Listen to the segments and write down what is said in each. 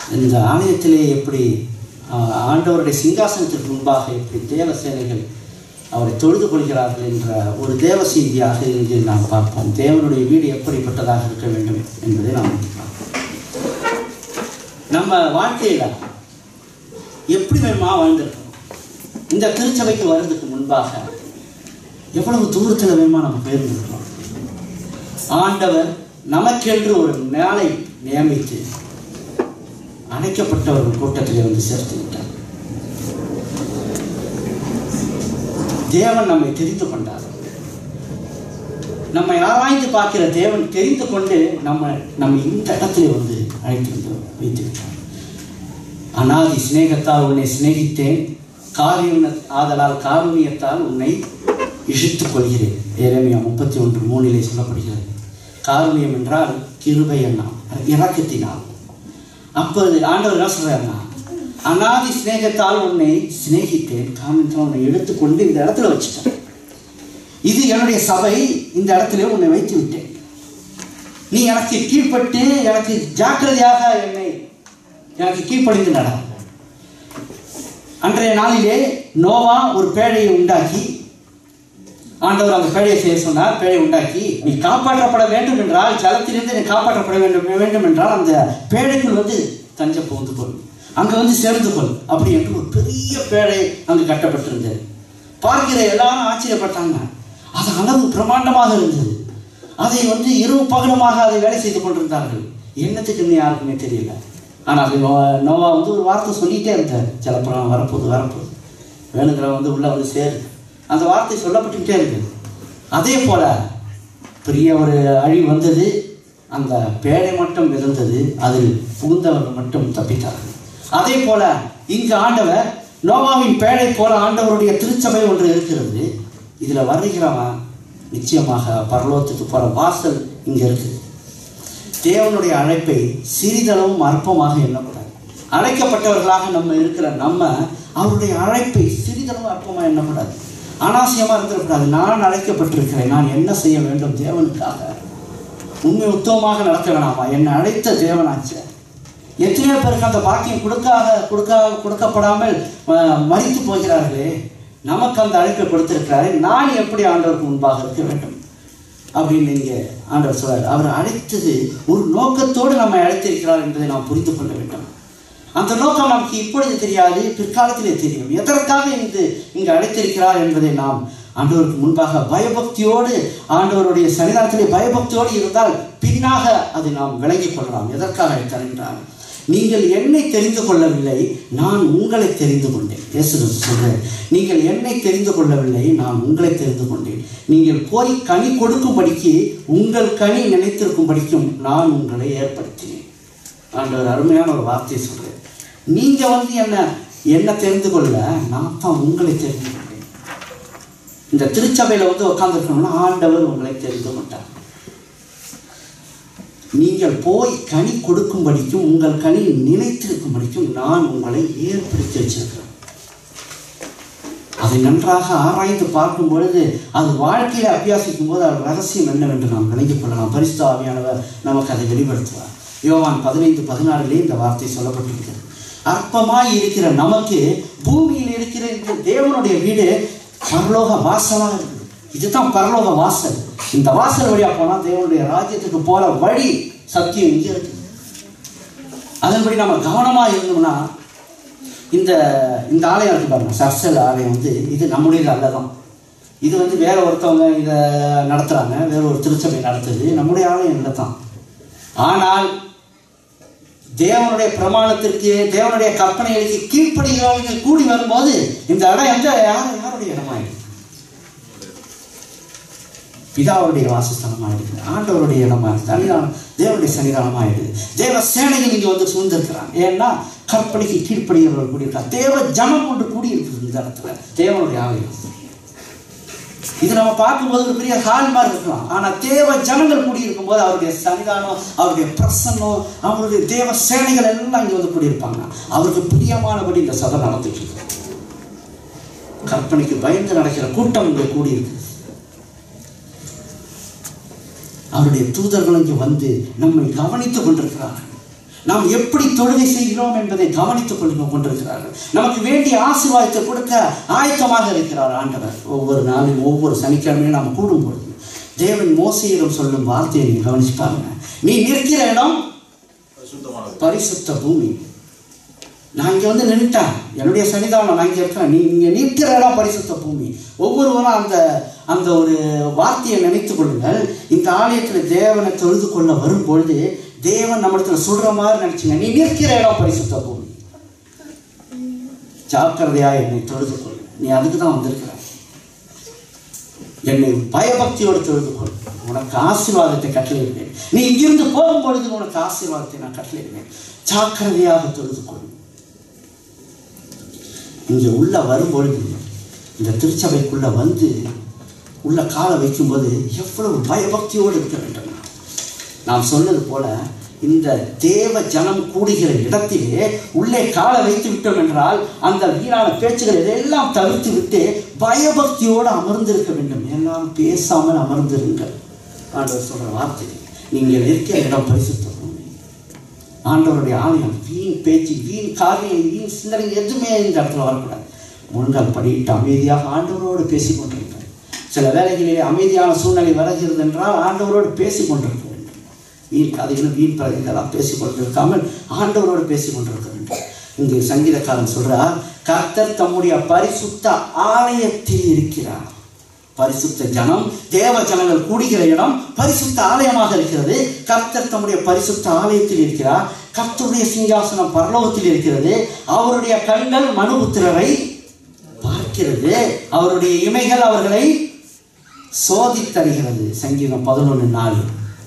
இந்த ஆலயத்திலே எப்படி ஆஹ், ஆண்டவருடைய சிங்காசனத்திற்கு முன்பாக எப்படி தேவ சேனைகள் அவரை தொழுது கொள்கிறார்கள் என்ற ஒரு தேவ செய்தியாக இங்கு நாம் பார்ப்போம் தேவனுடைய வீடு எப்படிப்பட்டதாக இருக்க வேண்டும் என்பதை நாம் இங்கு பார்ப்போம் நம்ம வாழ்க்கையில் எப்படி வேணுமா வாழ்ந்திருக்கோம் இந்த திருச்சபைக்கு வர்றதுக்கு முன்பாக எவ்வளவு தூரத்தில் வேணுமா நம்ம போயிருந்திருக்கிறோம் ஆண்டவர் நமக்கென்று ஒரு நாளை நியமித்து அணைக்கப்பட்ட ஒரு கூட்டத்திலே வந்து சேர்த்து விட்டார் தேவன் நம்மை தெரிந்து கொண்டார் நம்மை ஆராய்ந்து பார்க்கிற தேவன் தெரிந்து கொண்டு நம்ம நம்ம இந்த இடத்துல வந்து அழைத்து வந்து வைத்து விட்டார் அனாதி சிநேகத்தால் உன்னை சிநேகித்தேன் காரியம் ஆதலால் காரூணியத்தால் உன்னை இழுத்துக் கொள்கிறேன் ஏரேமியா முப்பத்தி ஒன்று மூணிலே சொல்லப்படுகிறது காரூணியம் என்றால் கிருபை எண்ணம் இறக்கத்தினால் அப்போது ஆண்டவர் என்ன சொல்றாருன்னா அனாதி சிநேகத்தால் உன்னை சிநேகித்தேன் காரணத்தால் உன்னை எடுத்துக்கொண்டு இந்த இடத்துல வச்சுட்டேன் இது என்னுடைய சபை இந்த இடத்துல உன்னை வைத்து விட்டேன் நீ எனக்கு கீழ்ப்பட்டு எனக்கு ஜாக்கிரதையாக என்னை எனக்கு கீழ்ப்படிந்து நட அன்றைய நாளிலே நோவா ஒரு பேழையை உண்டாக்கி ஆண்டவர் அந்த பேழையை செய்ய சொன்னார் பேழையை உண்டாக்கி நீ காப்பாற்றப்பட வேண்டும் என்றால் ஜலத்திலிருந்து நீ காப்பாற்றப்பட வேண்டும் வேண்டும் என்றால் அந்த பேழைக்குள் வந்து தஞ்ச புகுந்து கொள் அங்கே வந்து சேர்ந்து கொள் அப்படி என்று ஒரு பெரிய பேழை அங்கு கட்டப்பட்டிருந்தது பார்க்கிற எல்லாரும் ஆச்சரியப்பட்டாங்க அது அளவு பிரமாண்டமாக இருந்தது அதை வந்து இரவு பகலுமாக அதை வேலை செய்து கொண்டிருந்தார்கள் என்னத்துக்குன்னு யாருக்குமே தெரியல ஆனால் அது நோ- நோவா வந்து ஒரு வார்த்தை சொல்லிகிட்டே இருந்தார் ஜலப்புறம் வரப்போகுது வரப்போகுது வேணுங்கிறவன் வந்து உள்ளே வந்து சேரு அந்த வார்த்தை சொல்லப்பட்டுக்கிட்டே இருக்குது அதே போல் பெரிய ஒரு அழிவு வந்தது அந்த பேழை மட்டும் விழுந்தது அதில் புகுந்தவர்கள் மட்டும் தப்பித்தார்கள் அதே போல இங்கு ஆண்டவர் நோவாவின் பேழை போல ஆண்டவருடைய திருச்சபை ஒன்று இருக்கிறது இதில் வருகிறவன் நிச்சயமாக பரலோகத்துக்கு போகிற வாசல் இங்கே இருக்குது தேவனுடைய அழைப்பை சிறிதளவும் அற்பமாக எண்ணக்கூடாது அழைக்கப்பட்டவர்களாக நம்ம இருக்கிற நம்ம அவருடைய அழைப்பை சிறிதளவும் அற்பமாக எண்ணக்கூடாது அனாவசியமாக இருந்துடக்கூடாது நான் அழைக்கப்பட்டிருக்கிறேன் நான் என்ன செய்ய வேண்டும் தேவனுக்காக உண்மை உத்தமமாக நடக்க வேணாமா என்னை அழைத்த தேவனாச்சு எத்தனையோ பேருக்கு அந்த பாக்கியம் கொடுக்காத கொடுக்கா கொடுக்கப்படாமல் அஹ், மரித்து போகிறார்களே நமக்கு அந்த அழைப்பை கொடுத்திருக்கிறாரே நான் எப்படி ஆண்டவருக்கு முன்பாக இருக்க வேண்டும் அப்படின்னு இங்கே ஆண்டவர் சொல்றார் அவர் அழைத்தது ஒரு நோக்கத்தோடு நம்மை அழைத்திருக்கிறார் என்பதை நாம் புரிந்து கொள்ள வேண்டும் அந்த நோக்கம் நமக்கு இப்பொழுது தெரியாது பிற்காலத்திலே தெரியும் எதற்காக இங்கு இங்கு அழைத்திருக்கிறார் என்பதை நாம் ஆண்டவருக்கு முன்பாக பயபக்தியோடு ஆண்டவருடைய சன்னிதானத்திலே பயபக்தியோடு இருந்தால் பின்னாக அதை நாம் விளங்கிக் கொள்ளலாம் எதற்காக அழைத்தார் என்றால் நீங்கள் என்னை தெரிந்து கொள்ளவில்லை நான் உங்களை தெரிந்து கொண்டேன் இயேசு சொல்றேன் நீங்கள் என்னை தெரிந்து கொள்ளவில்லை நான் உங்களை தெரிந்து கொண்டேன் நீங்கள் போய் கனி கொடுக்கும்படிக்கு உங்கள் கனி நினைத்திருக்கும்படிக்கும் நான் உங்களை ஏற்படுத்தினேன் ஆண்டவர் அருமையான ஒரு வார்த்தையை சொல்றேன் நீங்க வந்து என்ன என்ன தெரிந்து கொள்ள நான் தான் உங்களை தெரிந்து கொண்டேன் இந்த திருச்சபையில வந்து உட்காந்துருக்கணும்னா ஆண்டவர் உங்களை தெரிந்து கொண்டார் நீங்கள் போய் கனி கொடுக்கும்படிக்கும் உங்கள் கனி நிலைத்திருக்கும்படிக்கும் நான் உங்களை ஏற்படுத்தி வச்சிருக்கிறேன் அதை நன்றாக ஆராய்ந்து பார்க்கும் பொழுது அது வாழ்க்கையில அபியாசிக்கும் போது அது ரகசியம் என்னவென்று நாம் விளங்கிக் கொள்ளலாம் பரிசுத்த ஆவியானவர் நமக்கு அதை வெளிப்படுத்துவார் யோவான் பதினைந்து பதினாறிலே இந்த வார்த்தை சொல்லப்பட்டிருக்கிறது அற்பமாய் இருக்கிற நமக்கு பூமியில் இருக்கிற இந்த தேவனுடைய வீடு பரலோக வாசலாக இருக்குது இதுதான் பரலோக வாசல் இந்த வாசல் வழியா போனா தேவனுடைய ராஜ்யத்துக்கு போற வழி சத்தியம் இங்கே இருக்கு அதன்படி நம்ம கவனமா இருந்தோம்னா இந்த இந்த ஆலயம் இருக்கு பாருங்க சர்சல் ஆலயம் வந்து இது நம்முடையது அல்லதான் இது வந்து வேற ஒருத்தவங்க இதை நடத்துறாங்க வேற ஒரு திருச்சபை நடத்துது நம்முடைய ஆலயம் இல்லை தான் ஆனால் தேவனுடைய பிரமாணத்திற்கு தேவனுடைய கற்பனைகளுக்கு கீழ்ப்படுகிறவர்கள் கூடி வரும்போது இந்த இடம் எந்த யார் யாருடைய இடமாயிடுது பிதாவுடைய வாசஸ்தலமாயிடுது ஆண்டவருடைய இடமா இருக்குது சன்னிதானம் தேவனுடைய சன்னிதானமாயிடுது தேவ சேனைகள் இங்கே வந்து சூழ்ந்திருக்கிறாங்க ஏன்னா கற்பனைக்கு கீழ்ப்படுகிறவர்கள் கூடியிருக்காங்க தேவ ஜனம் கொண்டு கூடியிருக்குது இந்த இடத்துல தேவனுடைய ஆலயம் இது நம்ம பார்க்கும்போது ஒரு பெரிய ஹால் மாதிரி இருக்கலாம் ஆனா தேவ ஜனங்கள் கூடியிருக்கும் போது அவருடைய சன்னிதானம் அவருடைய பிரசன்னம் அவருடைய தேவ சேனைகள் எல்லாம் இங்க வந்து கூடியிருப்பாங்க அவருக்கு பிரியமானபடி இந்த சபை நடந்துட்டு இருக்கு கற்பனைக்கு பயந்து நடக்கிற கூட்டம் இங்கே கூடியிருக்கு அவருடைய தூதர்கள் இங்கே வந்து நம்மை கவனித்துக் கொண்டிருக்கிறார்கள் நாம் எப்படி தொழுகை செய்கிறோம் என்பதை கவனித்துக் கொண்டு கொண்டிருக்கிறார்கள் நமக்கு வேண்டிய ஆசீர்வாதத்தை கொடுக்க ஆயத்தமாக இருக்கிறார் ஆண்டவர் ஒவ்வொரு நாளும் ஒவ்வொரு சனிக்கிழமையும் நாம் கூடும்பொழுது தேவன் மோசையிடம் சொல்லும் வார்த்தையை நீ கவனிச்சு பாருங்க நீ நிற்கிற இடம் சுத்தமானது பரிசுத்த பூமி நான் இங்கே வந்து நின்றுட்டேன் என்னுடைய சன்னிதானம் நான் இங்கே இருக்கேன் நீ இங்கே நிற்கிற இடம் பரிசுத்த பூமி ஒவ்வொருவரும் அந்த அந்த ஒரு வார்த்தையை நினைத்துக் கொள்ளுங்கள் இந்த ஆலயத்தில் தேவனை தொழுது கொள்ள வரும் பொழுது தேவன் நம்மிடத்துல சொல்ற மாதிரி நினைச்சுங்க நீ நிற்கிற இடம் பரிசுத்த பூமி ஜாக்கிரதையா என்னை தொழுது கொள் நீ அதுக்கு தான் வந்திருக்கிற என்னை பயபக்தியோடு தொழுது கொள் உனக்கு ஆசீர்வாதத்தை கட்டளையிடுவேன் நீ இங்கிருந்து போகும் பொழுது உனக்கு ஆசீர்வாதத்தை நான் கட்டளையிடுவேன் ஜாக்கிரதையாக தொழுது கொள் இங்கே உள்ள வரும்பொழுது இந்த திருச்சபைக்குள்ள வந்து உள்ள காலை வைக்கும்போது எவ்வளவு பயபக்தியோடு இருக்க வேண்டும் நாம். நாம் சொன்னது போல இந்த தேவ ஜனம் கூடுகிற இடத்திலே உள்ளே காலை வைத்து விட்டோம் என்றால் அந்த வீணான பேச்சுகள் இதெல்லாம் தவிர்த்து விட்டு பயபக்தியோடு அமர்ந்திருக்க வேண்டும் எல்லாம் பேசாமல் அமர்ந்திருங்கள் ஆண்டவர் சொல்ற வார்த்தை நீங்கள் இருக்கிற இடம் பரிசுத்த பூமி ஆண்டவருடைய ஆலயம் வீண் பேச்சு வீண் காரியம் வீண் சிந்தனை எதுவுமே இந்த இடத்துல வரக்கூடாது முழங்கால் படிட்டு அமைதியாக ஆண்டவரோடு பேசிக் கொண்டிருக்கிறார் சில வேளைகளிலே அமைதியான சூழ்நிலை வருகிறது என்றால் ஆண்டவரோடு பேசிக் கொண்டிருக்க வேண்டும் வீண் கதைகளும் வீண் பதவிகளெல்லாம் பேசிக் கொண்டிருக்காமல் ஆண்டவரோடு பேசிக் கொண்டிருக்க வேண்டும் இங்கு சங்கீதக்காரன் சொல்றார் கர்த்தர் தம்முடைய பரிசுத்த ஆலயத்தில் இருக்கிறார் பரிசுத்த ஜனம் தேவ ஜனங்கள் கூடுகிற இடம் பரிசுத்த ஆலயமாக இருக்கிறது கர்த்தர் தம்முடைய பரிசுத்த ஆலயத்தில் இருக்கிறார் கர்த்தருடைய சிங்காசனம் பரலோகத்தில் இருக்கிறது அவருடைய கண்கள் மனுபுத்திரரை பார்க்கிறது அவருடைய இமைகள் அவர்களை சோதித்தருகிறது சங்கீதம் பதினொன்று நாலு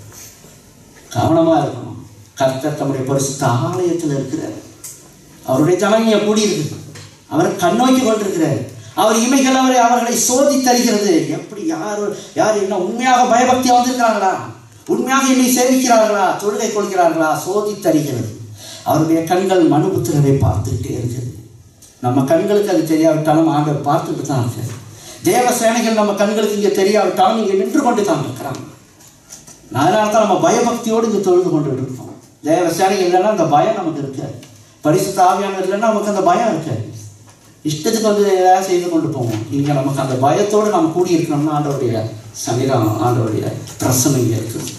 கவனமா இருக்கணும் கர்த்தர் தம்முடைய பரிசுத்த ஆலயத்தில் இருக்கிறார் அவருடைய ஜனங்க கூடியிருக்கு அவரை கண்ணோக்கி கொண்டிருக்கிறார் அவர் இமைகள் அவரை அவர்களை சோதி தருகிறது எப்படி யார் யார் என்ன உண்மையாக பயபக்தியா வந்திருக்கிறாங்களா உண்மையாக என்னை சேவிக்கிறார்களா தொழுகை கொள்கிறார்களா சோதி தருகிறது அவருடைய கண்கள் மனுபுத்திரரை பார்த்துக்கிட்டே இருக்குது நம்ம கண்களுக்கு அது தெரியாவிட்டாலும் ஆண்டவர் பார்த்துட்டு தான் இருக்காரு தேவ சேனைகள் நம்ம கண்களுக்கு இங்கே தெரியாவிட்டாலும் இங்கே நின்று கொண்டு தான் இருக்கிறாங்க அதனால தான் நம்ம பயபக்தியோடு இங்கே தொழுது கொண்டு இருக்கோம் தேவ சேனைகள் இல்லைன்னா அந்த பயம் நமக்கு இருக்காது பரிசுத்த ஆவியானவர் இல்லைன்னா நமக்கு அந்த பயம் இருக்காது இஷ்டத்துக்கு வந்து ஏதாவது செய்து கொண்டு போவோம் இங்கே நமக்கு அந்த பயத்தோடு நம்ம கூடியிருக்கணும்னா ஆண்டவருடைய சன்னிதானம் ஆண்டவருடைய பிரசனம் இங்கே இருக்குது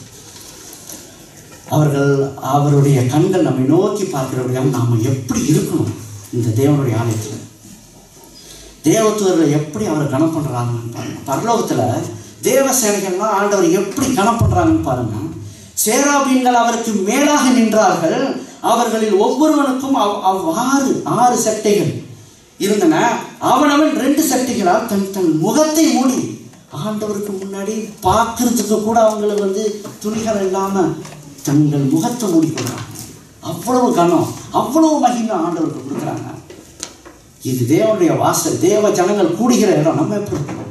அவர்கள் அவருடைய கண்கள் நம்மை நோக்கி பார்க்கிறபடியாக நாம் எப்படி இருக்கணும் இந்த தேவனுடைய ஆலயத்தில் தேவத்துவர்கள் எப்படி அவரை கனம் பண்ணுறாங்கன்னு பாருங்க பரலோகத்தில் தேவ சேனைகள்லாம் ஆண்டவர் எப்படி கனம் பண்ணுறாங்கன்னு பாருங்க சேராபீன்கள் அவருக்கு மேலாக நின்றார்கள் அவர்களில் ஒவ்வொருவனுக்கும் அவ் அவ்வாறு ஆறு சட்டைகள் இருந்தன அவனவன் ரெண்டு சட்டைகளால் தன் தன் முகத்தை மூடி ஆண்டவருக்கு முன்னாடி பார்க்கறதுக்கு கூட அவங்களுக்கு வந்து துணிகள் இல்லாமல் தங்கள் முகத்தை மூடிக்கொள்றாங்க அவ்வளவு கனம் அவ்வளவு மகிமை ஆண்டவருக்கு கொடுக்குறாங்க இது தேவனுடைய வாசல் தேவ ஜனங்கள் கூடுகிற இடம் நம்ம எப்படி இருக்கணும்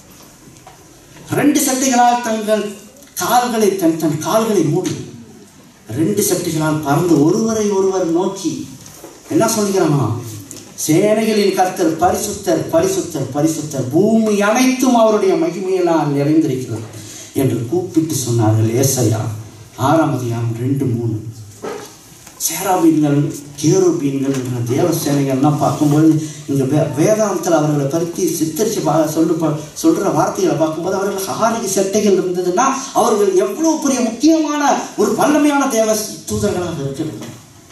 ரெண்டு சட்டைகளால் தங்கள் கால்களை தன் தன் கால்களை மூடி ரெண்டு சட்டைகளால் பறந்து ஒருவரை ஒருவர் நோக்கி என்ன சொல்கிறானா சேனைகளின் கர்த்தர் பரிசுத்தர் பரிசுத்தர் பரிசுத்தர் பூமி அனைத்தும் அவருடைய மகிமையினால் நிறைந்திருக்கிறது என்று கூப்பிட்டு சொன்னார்கள் ஏசையா ஆறாம் அதிகாரம் ரெண்டு மூணு சேராபீன்கள் கேருபீன்கள் என்ற தேவ சேனைகள்லாம் பார்க்கும்போது இங்கே வே வேதாந்தத்தில் அவர்களை பற்றி சித்தரித்து பா சொல்லு ப- சொல்ற வார்த்தைகளை பார்க்கும்போது அவர்கள் ஆறு சட்டைகள் இருந்ததுன்னா அவர்கள் எவ்வளோ பெரிய முக்கியமான ஒரு வல்லமையான தேவ தூதர்களாக இருக்க வேண்டும்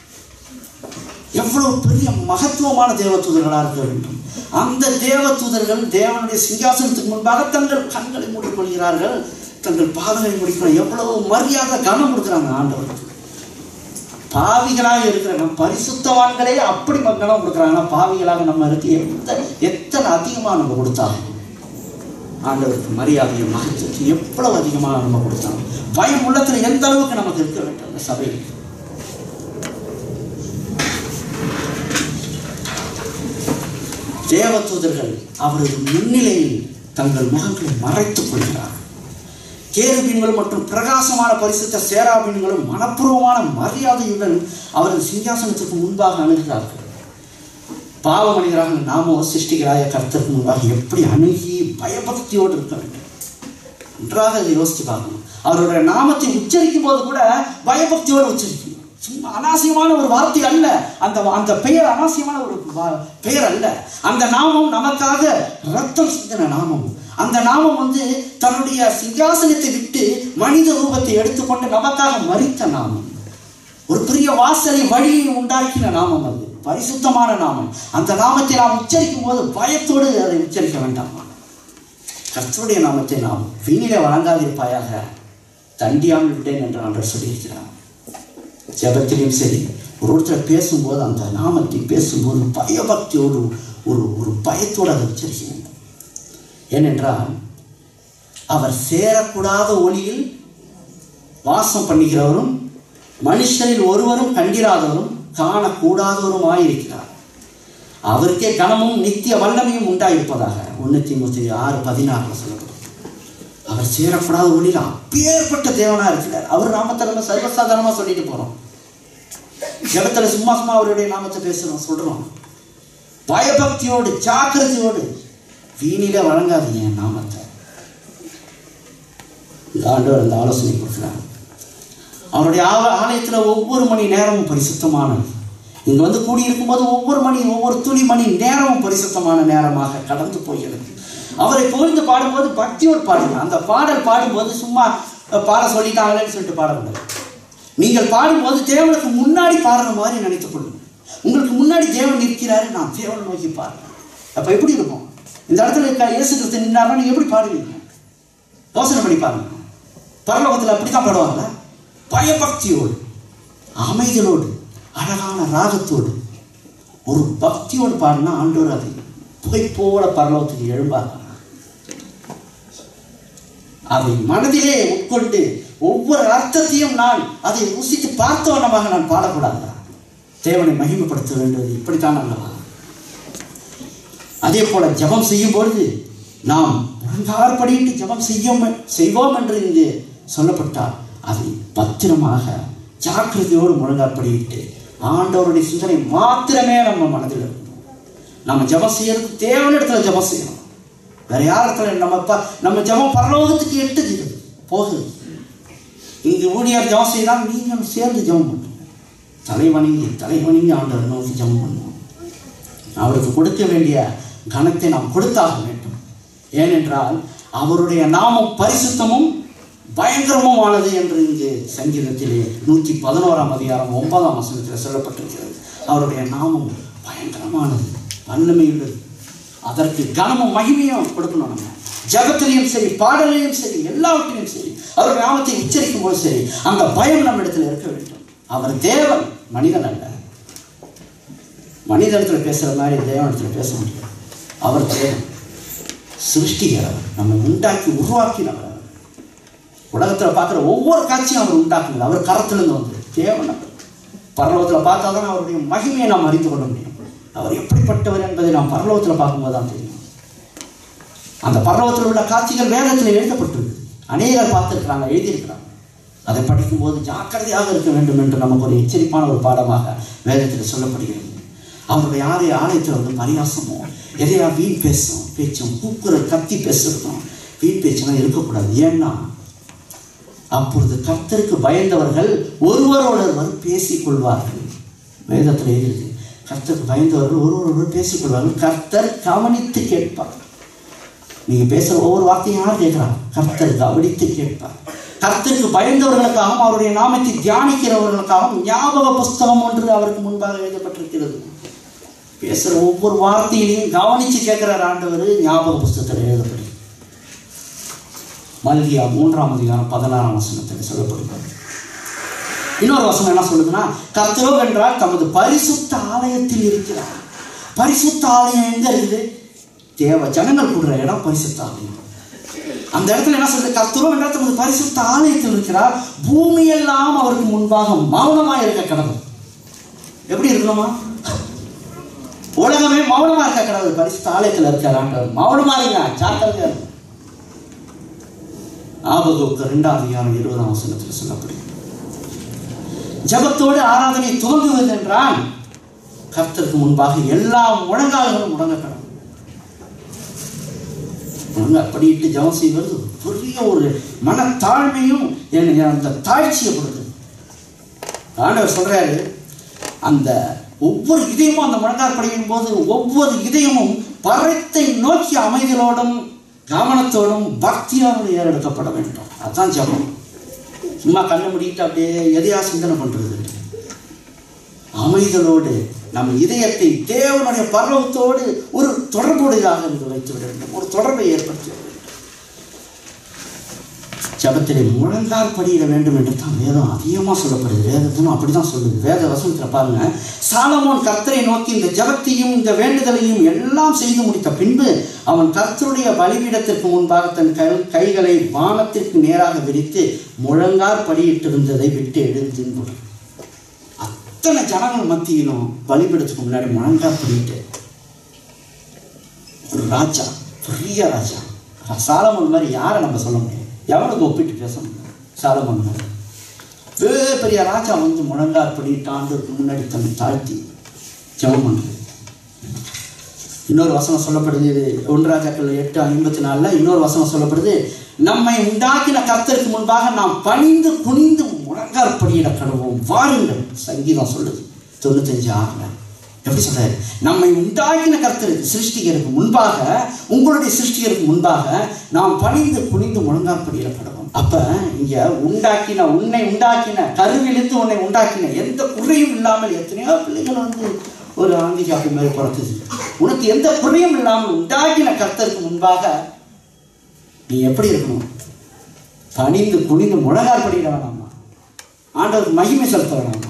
எவ்வளவு பெரிய மகத்துவமான தேவ தூதர்களாக இருக்க வேண்டும் அந்த தேவ தூதர்கள் தேவனுடைய சிங்காசனத்துக்கு முன்பாக தங்கள் கண்களை மூடிக்கொள்கிறார்கள் தங்கள் பாதங்களை முடிக்கணும் எவ்வளவு மரியாதை கனம் கொடுக்குறாங்க ஆண்டவருக்கு பாவிகளாக இருக்கிற நம்ம பரிசுத்தவான்களே அப்படி மக்களும் கொடுக்குறாங்கன்னா பாவிகளாக நம்ம இருக்கு எத்த எத்தனை அதிகமாக நம்ம கொடுத்தாலும் ஆண்டவருக்கு மரியாதையும் மகத்துவத்தை எவ்வளவு அதிகமாக நம்ம கொடுத்தாலும் பயம் உள்ளத்தில் எந்த அளவுக்கு நமக்கு இருக்க வேண்டும் அந்த சபையில் தேவதூதர்கள் அவரது முன்னிலையில் தங்கள் முகங்களை மறைத்துக் கொள்கிறார்கள் கேருபீன்கள் மற்றும் பிரகாசமான பரிசுத்த சேராபீன்களும் மனப்பூர்வமான மரியாதையுடன் அவரது சிங்காசனத்துக்கு முன்பாக அணுகிறார்கள் பாவ மனிதராக நாமோ சிருஷ்டிகராய கர்த்தருக்கு முன்பாக எப்படி அணுகி பயபக்தியோடு இருக்க வேண்டும் நன்றாக இதை யோசித்து பார்க்கணும் அவருடைய நாமத்தை உச்சரிக்கும் போது கூட பயபக்தியோடு உச்சரிக்கணும் சும்மா அனாவசியமான ஒரு வார்த்தை அல்ல அந்த அந்த பெயர் அனாவசியமான ஒரு வா- பெயர் அல்ல அந்த நாமம் நமக்காக ரத்தம் சிந்தின நாமம் அந்த நாமம் வந்து தன்னுடைய சிங்காசனத்தை விட்டு மனித ரூபத்தை எடுத்துக்கொண்டு நமக்காக மறித்த நாமம் ஒரு பெரிய வாசலை வழியை உண்டாக்கின நாமம் அது பரிசுத்தமான நாமம் அந்த நாமத்தை நாம் உச்சரிக்கும் போது பயத்தோடு அதை உச்சரிக்க வேண்டாமா கர்த்தருடைய நாமத்தை நாம் வீணிலே வழங்காதிருப்பாயாக தண்டியாமல் விட்டேன் என்று ஆண்டவர் சொல்லியிருக்கிறார் ஜெபத்திலையும் சரி ஒரு ஒருத்தர் பேசும்போது அந்த நாமத்தை பேசும்போது பயபக்தியோடு ஒரு ஒரு பயத்தோடு அதை உச்சரிக்க வேண்டும் ஏனென்றால் அவர் சேரக்கூடாத ஒளியில் வாசம் பண்ணுகிறவரும் மனுஷரில் ஒருவரும் கண்டிராதவரும் காணக்கூடாதவருமாயிருக்கிறார் அவருக்கே கனமும் நித்திய வல்லமையும் உண்டாயிருப்பதாக ஒன்று தீமுத்தி ஆறு பதினாறுல சொல்லப்படும் அவர் சேரக்கூடாத ஒளியில் அப்பேற்பட்ட தேவனா இருக்கிறார் அவர் நாமத்தை நம்ம சர்வசாதாரணமாக சொல்லிட்டு போறோம் ஜெபத்தில் சும்மா சும்மா அவருடைய நாமத்தை பேசுறோம் சொல்றோம் பயபக்தியோடு ஜாக்கிரதையோடு வீணில வழங்காதீங்க என் நாமத்தை இந்த ஆண்டவர் அந்த ஆலோசனை கொடுக்குறார் அவருடைய ஆல- ஆலயத்துல ஒவ்வொரு மணி நேரமும் பரிசுத்தமானது இங்க வந்து கூடியிருக்கும் போது ஒவ்வொரு மணி ஒவ்வொரு துளி மணி நேரமும் பரிசுத்தமான நேரமாக கடந்து போகிறது அவரை புகழ்ந்து பாடும்போது பக்தியோடு பாடுங்க அந்த பாடல் பாடும்போது சும்மா அஹ், பாட சொல்லிட்டாங்களேன்னு சொல்லிட்டு பாடக்கூடாது நீங்கள் பாடும்போது தேவனுக்கு முன்னாடி பாடுற மாதிரி நினைத்துக் கொள்ளுங்க உங்களுக்கு முன்னாடி தேவன் நிற்கிறாரு நான் தேவனை நோக்கி பாடுறேன் அப்ப எப்படி இருக்கும் இந்த இடத்துல இருக்க இயேசு கிறிஸ்து நின்னாருன்னா நீங்க எப்படி பாடுவீங்க யோசனை பண்ணி பாருங்க பரலோகத்தில் அப்படித்தான் பாடுவாங்கல்ல பயபக்தியோடு அமைதலோடு அழகான ராகத்தோடு ஒரு பக்தியோடு பாடினா ஆண்டவர் அதை புகை போல பரலோகத்துக்கு எழும்பாங்க அதை மனதிலே உட்கொண்டு ஒவ்வொரு அர்த்தத்தையும் நான் அதை ருசித்து பார்த்தவனமாக நான் பாடக்கூடாது தேவனை மகிமைப்படுத்த வேண்டியது இப்படித்தான் அல்லவா அதே போல ஜெபம் செய்யும் பொழுது நாம் ஒழுங்காற்படியிட்டு ஜெபம் செய்யும் செய்வோம் என்று இங்கு சொல்லப்பட்டால் அதை பத்திரமாக ஜாக்கிரதையோடு முழங்காற்படியிட்டு ஆண்டவருடைய சிந்தனை மாத்திரமே நம்ம மனதில் இருக்கணும் நம்ம ஜெபம் செய்யறதுக்கு தேவையான இடத்துல ஜெபம் செய்யணும் வேற யார் இடத்துல நம்ம ப- நம்ம ஜெபம் பரலோகத்துக்கு எட்டுது போகுது இங்கு ஊழியர் ஜெபம் செய்தால் நீங்களும் சேர்ந்து ஜெபம் பண்ணுங்க தலைவணங்கி தலைவணங்கி ஆண்டவர் நோக்கி ஜெபம் பண்ணுவோம் அவருக்கு கொடுக்க வேண்டிய கனத்தை நாம் கொடுத்தாக வேண்டும் ஏனென்றால் அவருடைய நாமம் பரிசுத்தமும் பயங்கரமுமானது என்று இங்கு சங்கீதத்திலே நூற்றி பதினோராம் அதிகாரம் ஒன்பதாம் வசனத்தில் சொல்லப்பட்டிருக்கிறது அவருடைய நாமம் பயங்கரமானது வல்லமையுள்ளது அதற்கு கனமும் மகிமையும் கொடுக்கணும் நம்ம ஜபத்திலையும் சரி பாடலையும் சரி எல்லாவற்றிலையும் சரி அவருடைய நாமத்தை உச்சரிக்கும் போது சரி அந்த பயம் நம்ம இடத்துல இருக்க வேண்டும் அவர் தேவன் மனிதன் அல்ல மனிதனத்தில் பேசுகிற மாதிரி தேவனத்தில் பேச முடியாது அவர் தேவன் சிருஷ்டிகிறவர் நம்ம உண்டாக்கி உருவாக்கினவர் அவர் உலகத்தில் பார்க்குற ஒவ்வொரு காட்சியும் அவர் உண்டாக்குனது அவர் கரத்திலிருந்து வந்தது தேவன் அவர் பரலோகத்தில் பார்த்தா தான் அவருடைய மகிமையை நாம் அறிந்து கொள்ள முடியும் அவர் எப்படிப்பட்டவர் என்பதை நாம் பரலோகத்தில் பார்க்கும்போது தான் தெரியும் அந்த பரலோகத்தில் உள்ள காட்சிகள் வேதத்தில் எழுதப்பட்டுள்ளது அநேகர் பார்த்துருக்கிறாங்க எழுதியிருக்கிறாங்க அதை படிக்கும்போது ஜாக்கிரதையாக இருக்க வேண்டும் என்று நமக்கு ஒரு எச்சரிப்பான ஒரு பாடமாக வேதத்தில் சொல்லப்படுகிறது அவருடைய ஆலய ஆலயத்தில் வந்து பரியாசமோ எதையா வீண் பேசும் பேச்சும் கூக்குற கத்தி பேசுறதும் வீண் பேச்செல்லாம் இருக்கக்கூடாது ஏன்னா அப்பொழுது கர்த்தருக்கு பயந்தவர்கள் ஒருவரோடொருவர் பேசிக் கொள்வார்கள் வேதத்தில் எழுதி கர்த்தருக்கு பயந்தவர்கள் ஒருவரோடு பேசிக்கொள்வார்கள் கர்த்தர் கவனித்து கேட்பார் நீங்க பேசுற ஒவ்வொரு வார்த்தையும் யார் கேட்கிறார் கர்த்தர் கவனித்து கேட்பார் கர்த்தருக்கு பயந்தவர்களுக்காகவும் அவருடைய நாமத்தை தியானிக்கிறவர்களுக்காகவும் ஞாபக புஸ்தகம் ஒன்று அவருக்கு முன்பாக எழுதப்பட்டிருக்கிறது பேசுற ஒவ்வொரு வார்த்தையிலையும் கவனிச்சு கேட்கிறார் ஆண்டவர் ஞாபக புஸ்தகத்தில் எழுதப்படும் மல்கியா மூன்றாம் அதிகாரம் பதினாறாம் வசனத்தில் சொல்லப்படுகிறது இன்னொரு வசனம் என்ன சொல்லுதுன்னா கர்த்தரோ என்றால் தமது பரிசுத்த ஆலயத்தில் இருக்கிறார் பரிசுத்த ஆலயம் எங்க இருக்குது தேவ ஜனங்கள் கூடுற இடம் பரிசுத்த ஆலயம் அந்த இடத்துல என்ன சொல்றது கர்த்தரோ என்றால் தமது பரிசுத்த ஆலயத்தில் இருக்கிறார் பூமியெல்லாம் அவருக்கு முன்பாக மௌனமா இருக்க கடவுள் எப்படி இருக்கணுமா உலகமே மௌனமா இருக்க கடவுள் பரிசுத்த ஆலயத்தில் இருக்கிற ஆண்டவர் மௌனமா இருங்க ஜாக்கிரதையா இருங்க ஆபகுக்கு இரண்டாம் அதிகாரம் இருபதாம் வசனத்தில் சொல்லப்படுகிறது ஜபத்தோடு ஆராதனை துவங்குவது என்றால் கர்த்தருக்கு முன்பாக எல்லா முழங்கால்களும் முடங்கப்படும் முழங்கப்படிட்டு ஜபம் செய்வது பெரிய ஒரு மனத்தாழ்மையும் எனக்கு அந்த தாழ்ச்சியை கொடுக்குது ஆண்டவர் சொல்றாரு அந்த ஒவ்வொரு இதயமும் அந்த முழங்கால் படிக்கும் போது ஒவ்வொரு இதயமும் பரத்தை நோக்கி அமைதியோடும் கவனத்தோடும் பக்தியோடும் ஏறெடுக்கப்பட வேண்டும் அதுதான் ஜெபம் சும்மா கண்ணை முடிக்கிட்டு அப்படியே எதையா சிந்தனை பண்றது அமைதலோடு நம் இதயத்தை தேவனுடைய பர்வத்தோடு ஒரு தொடர்புடையதாக இருந்து வைத்து விட வேண்டும் ஒரு தொடர்பை ஏற்படுத்தி விட வேண்டும் ஜபத்திலே முழங்கால் படியிட வேண்டும் என்று தான் வேதம் அதிகமாக சொல்லப்படுது வேதத்திலும் அப்படி தான் சொல்லுது வேத வசனத்தில் பாருங்க சாலமோன் கர்த்தரை நோக்கி இந்த ஜபத்தையும் இந்த வேண்டுதலையும் எல்லாம் செய்து முடித்த பின்பு அவன் கர்த்தருடைய பலிபீடத்திற்கு முன்பாக தன் கை கைகளை வானத்திற்கு நேராக விரித்து முழங்கால் படியிட்டிருந்ததை விட்டு எழுந்து அத்தனை ஜனங்கள் மத்தியிலும் பலிபீடத்துக்கு முன்னாடி முழங்கால் படியிட்டு ஒரு ராஜா பெரிய ராஜா சாலமோன் மாதிரி யாரை நம்ம சொல்ல முடியும் எவனுக்கு ஒப்பிட்டு பேச முடியும் சாலமோன் மாதிரி பெரிய பெரிய ராஜா வந்து முழங்கால் படிட்டு ஆண்டுக்கு முன்னாடி தன்னை தாழ்த்தி ஜெபம் பண்ணுறது இன்னொரு வசனம் சொல்லப்படுது இது ஒன்று ராஜாக்கள் எட்டு ஐம்பத்தி நாலில் இன்னொரு வசனம் சொல்லப்படுது நம்மை உண்டாக்கின கர்த்தருக்கு முன்பாக நாம் பணிந்து குனிந்து முழங்கால் படியிட கடவோம் வாருங்கள் சங்கீதம் சொல்லுது தொண்ணூத்தஞ்சு ஆறுல எப்படி சொல்றாரு நம்மை உண்டாக்கின கர்த்தருக்கு சிருஷ்டிகருக்கு முன்பாக உங்களுடைய சிருஷ்டிகருக்கு முன்பாக நாம் பணிந்து குனிந்து முழங்கால் படியிடப்படுவோம் அப்ப இங்க உண்டாக்கின உன்னை உண்டாக்கின கருவிலிருந்து உன்னை உண்டாக்கின எந்த குறையும் இல்லாமல் எத்தனையோ பிள்ளைகள் வந்து ஒரு ஆந்தி காப்பி மாதிரி பிறக்குது உனக்கு எந்த குறையும் இல்லாமல் உண்டாக்கின கர்த்தருக்கு முன்பாக நீ எப்படி இருக்கணும் பணிந்து குனிந்து முழங்கால் படியிட வேணாமா ஆண்டவருக்கு மகிமை செலுத்த வேணாமா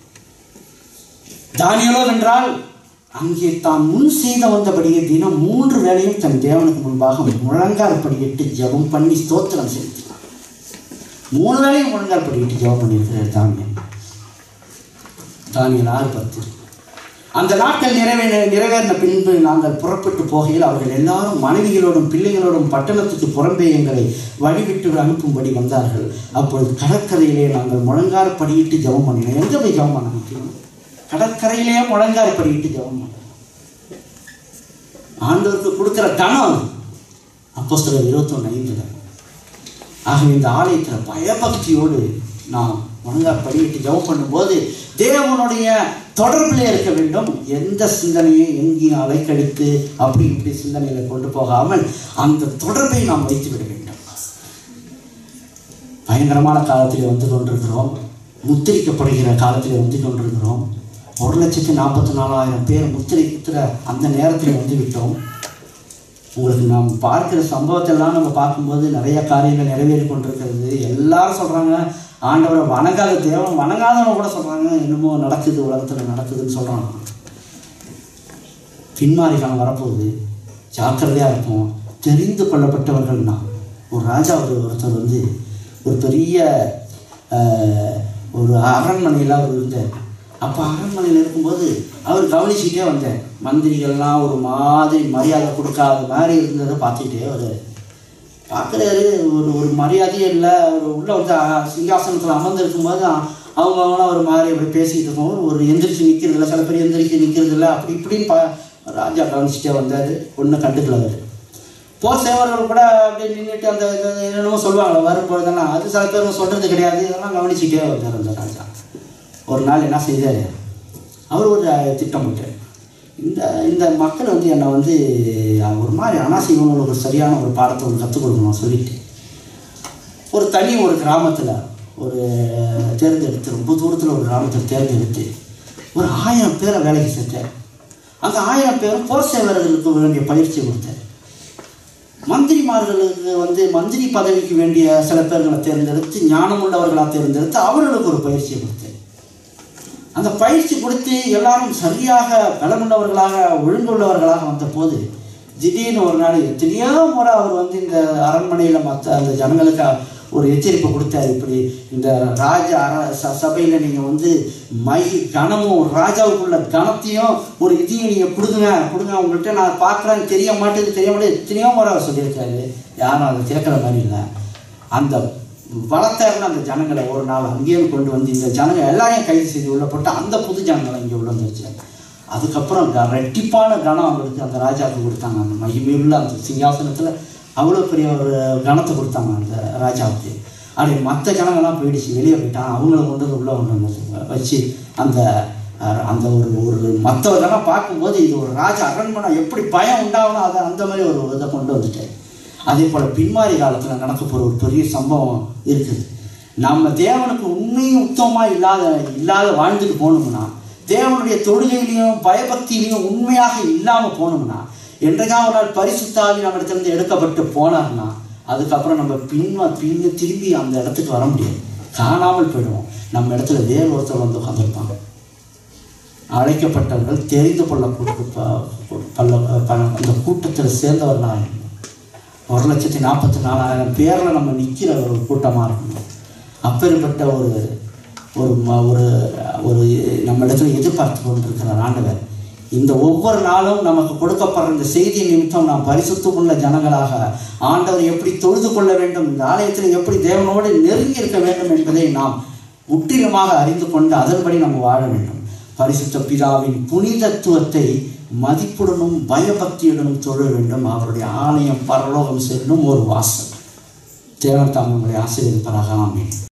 தானியலோ வென்றால் அங்கே தான் முன் செய்த வந்தபடியே தினம் மூன்று வேளையும் தன் தேவனுக்கு முன்பாக முழங்கால் படியிட்டு ஜெபம் பண்ணி ஸ்தோத்திரம் செலுத்தினார் மூணு வேளையும் முழங்கால் படியிட்டு ஜெபம் பண்ணியிருக்கிறார் தானியல் தானியல் ஆறு பத்து அந்த நாட்கள் நிறைவே நிறைவேறின பின்பு நாங்கள் புறப்பட்டு போகையில் அவர்கள் எல்லாரும் மனைவிகளோடும் பிள்ளைகளோடும் பட்டணத்துக்கு புறம்பே எங்களை வழிவிட்டு அனுப்பும்படி வந்தார்கள் அப்பொழுது கடற்கரையிலே நாங்கள் முழங்கால் படியிட்டு ஜெபம் பண்ணினோம் எங்கே போய் ஜெபம் பண்ண முடியும் கடற்கரையிலேயே முழங்கால் படியிட்டு ஜெபம் பண்ணோம் ஆண்டவருக்கு கொடுக்குற தனம் அப்போ சில இருபத்தொன்று ஐந்தில் ஆகவே இந்த ஆலயத்தில் பயபக்தியோடு நாம் முழங்கால் படியிட்டு ஜெபம் பண்ணும்போது தேவனுடைய தொடர்பிலே இருக்க வேண்டும் எந்த சிந்தனையும் எங்கேயும் அலைக்கழித்து அப்படி இப்படி சிந்தனைகளை கொண்டு போகாமல் அந்த தொடர்பை நாம் வைத்து விட வேண்டும் பயங்கரமான காலத்தில் வந்து கொண்டிருக்கிறோம் முத்திரிக்கப்படுகிற காலத்தில் வந்து கொண்டிருக்கிறோம் ஒரு லட்சத்தி நாற்பத்தி நாலாயிரம் பேர் முத்திரிக்கிற அந்த நேரத்தில் வந்து விட்டோம் உங்களுக்கு நாம் பார்க்கிற சம்பவத்தெல்லாம் நம்ம பார்க்கும்போது நிறைய காரியங்கள் நிறைவேறி கொண்டிருக்கிறது எல்லாரும் சொல்கிறாங்க ஆண்டவரை வணங்காத தேவன் வணங்காதவங்க கூட சொல்கிறாங்க என்னமோ நடக்குது உலகத்தில் நடக்குதுன்னு சொல்கிறாங்க பின்மாறி காலம் வரப்போகுது ஜாக்கிரதையாக இருப்போம் தெரிந்து கொள்ளப்பட்டவர்கள் தான் ஒரு ராஜா ஒரு ஒருத்தர் வந்து ஒரு பெரிய ஆஹ், ஒரு அரண்மனையில் அவர் இருந்தார் அப்போ அரண்மனையில் இருக்கும்போது அவர் கவனிச்சுக்கிட்டே வந்தார் மந்திரிகள்லாம் ஒரு மாதிரி மரியாதை கொடுக்காத மாதிரி இருந்ததை பார்த்துக்கிட்டே வர்றாரு பார்க்குறாரு ஒரு ஒரு மரியாதையே இல்லை அவர் உள்ளே வந்து அ- சிங்காசனத்தில் அமர்ந்திருக்கும் போது அவங்க அவங்களாம் ஒரு மாதிரி அப்படி பேசிக்கிட்டு இருக்கும்போது ஒரு எந்திரிச்சு நிற்கிறது இல்லை சில பேர் எந்திரிச்சு நிற்கிறது இல்லை அப்படி இப்படின்னு பா ராஜா கவனிச்சுட்டே வந்தார் ஒன்றும் கண்டுக்கல அவர் போர் சேவர்கள் கூட அப்படியே நின்றுட்டு அந்த இது என்னென்னமோ சொல்லுவாங்களே வரும்பொழுதெல்லாம் அது சில பேர் சொல்கிறது கிடையாது இதெல்லாம் கவனிச்சுட்டே வந்தார் அந்த ராஜா ஒரு நாள் என்ன செய்தார் அவர் ஒரு திட்டம் போட்டார் இந்த இந்த மக்கள் வந்து என்னை வந்து ஒரு மாதிரி அனாசி உணவுக்கு ஒரு சரியான ஒரு பாடத்தை ஒன்று கற்றுக் கொடுக்கணும் சொல்லிட்டு ஒரு தனி ஒரு கிராமத்தில் ஒரு தேர்ந்தெடுத்து ரொம்ப தூரத்தில் ஒரு கிராமத்தில் தேர்ந்தெடுத்து ஒரு ஆயிரம் பேரை வேலைக்கு சேர்த்தார் அந்த ஆயிரம் பேரும் போர் சேவர்களுக்கு வேண்டிய பயிற்சி கொடுத்தார் மந்திரிமார்களுக்கு வந்து மந்திரி பதவிக்கு வேண்டிய சில பேர்களை தேர்ந்தெடுத்து ஞானமுள்ளவர்களாக தேர்ந்தெடுத்து அவர்களுக்கு ஒரு பயிற்சியை கொடுத்தார் அந்த பயிற்சி கொடுத்து எல்லாரும் சரியாக பலமுள்ளவர்களாக ஒழுங்குள்ளவர்களாக வந்தபோது திடீர்னு ஒரு நாள் எத்தனையோ முறை அவர் வந்து இந்த அரண்மனையில் மற்ற அந்த ஜனங்களுக்கு ஒரு எச்சரிப்பை கொடுத்தாரு இப்படி இந்த ராஜ அர ச சபையில் நீங்கள் வந்து மை கனமும் ராஜாவுக்குள்ள கனத்தையும் ஒரு இதையும் நீங்கள் கொடுங்க கொடுங்க உங்கள்கிட்ட நான் பார்க்குறேன்னு தெரிய மாட்டேது தெரிய மாட்டேது எத்தனையோ முறை அவர் சொல்லியிருக்காரு யாரும் அதை கேட்குற மாதிரி இல்லை அந்த வளர்த்தாருன்னு அந்த ஜனங்களை ஒரு நாள் அங்கேயும் கொண்டு வந்து இந்த ஜனங்க எல்லாரையும் கைது செய்து உள்ள போட்டு அந்த புது ஜனங்களை இங்கே உள்ள வந்துருச்சு அதுக்கப்புறம் க- ரெட்டிப்பான கனம் அவங்களுக்கு அந்த ராஜாவுக்கு கொடுத்தாங்க அந்த மகிமையுள்ள அந்த சிங்காசனத்தில் அவ்வளோ பெரிய ஒரு கனத்தை கொடுத்தாங்க அந்த ராஜாவுக்கு அப்படி மற்ற ஜனங்கள்லாம் போயிடுச்சு வெளியே போயிட்டான் அவங்கள கொண்டு வந்து உள்ளே கொண்டு வந்து வச்சு அந்த அஹ், அந்த ஒரு ஒரு மற்றவர்களெல்லாம் பார்க்கும்போது இது ஒரு ராஜ அரண்மனை எப்படி பயம் உண்டாகணும் அதை அந்த மாதிரி ஒரு இதை கொண்டு வந்துட்டேன் அதே போல் பின்மாரி காலத்தில் நடக்க போகிற ஒரு பெரிய சம்பவம் இருக்குது நம்ம தேவனுக்கு உண்மையும் உத்தமமாக இல்லாத இல்லாத வாழ்ந்துட்டு போகணும்னா தேவனுடைய தொழுகையிலையும் பயபக்தியிலையும் உண்மையாக இல்லாமல் போகணும்னா என்றைக்காவது ஒரு நாள் பரிசுத்தாவி நம்ம இடத்துலேருந்து எடுக்கப்பட்டு போனார்னா அதுக்கப்புறம் நம்ம பின்வா பின்னு திரும்பி அந்த இடத்துக்கு வர முடியாது காணாமல் போயிடுவோம் நம்ம இடத்துல வேறு ஒருத்தர் வந்து உட்காந்துருப்பாங்க அழைக்கப்பட்டவர்கள் தெரிந்து கொள்ளக்கூடிய ப- பல்ல ப- அந்த கூட்டத்தில் சேர்ந்தவர்களாக இருக்கணும். ஒரு லட்சத்தி நாற்பத்தி நாலாயிரம் பேரில் நம்ம நிற்கிற ஒரு கூட்டமாக இருக்கணும் அப்பேற்பட்ட ஒரு ஒரு ம- ஒரு ஒரு நம்ம இடத்துல எதிர்பார்த்து கொண்டிருக்கிறார் ஆண்டவர் இந்த ஒவ்வொரு நாளும் நமக்கு கொடுக்கப்படுற இந்த செய்தி நிமித்தம் நாம் பரிசுத்தமுள்ள ஜனங்களாக ஆண்டவர் எப்படி தொழுது கொள்ள வேண்டும் இந்த ஆலயத்தில் எப்படி தேவனோடு நெருங்கி இருக்க வேண்டும் என்பதை நாம் முற்றிலுமாக அறிந்து கொண்டு அதன்படி நம்ம வாழ வேண்டும் பரிசுத்த பிதாவின் புனிதத்துவத்தை மதிப்புடனும் பயபக்தியுடனும் தொழ வேண்டும் அவருடைய ஆலயம் பரலோகம் செல்லும் ஒரு வாசல் தேவன் தாம் உங்களை ஆசீர்வதிப்பதாக ஆமென்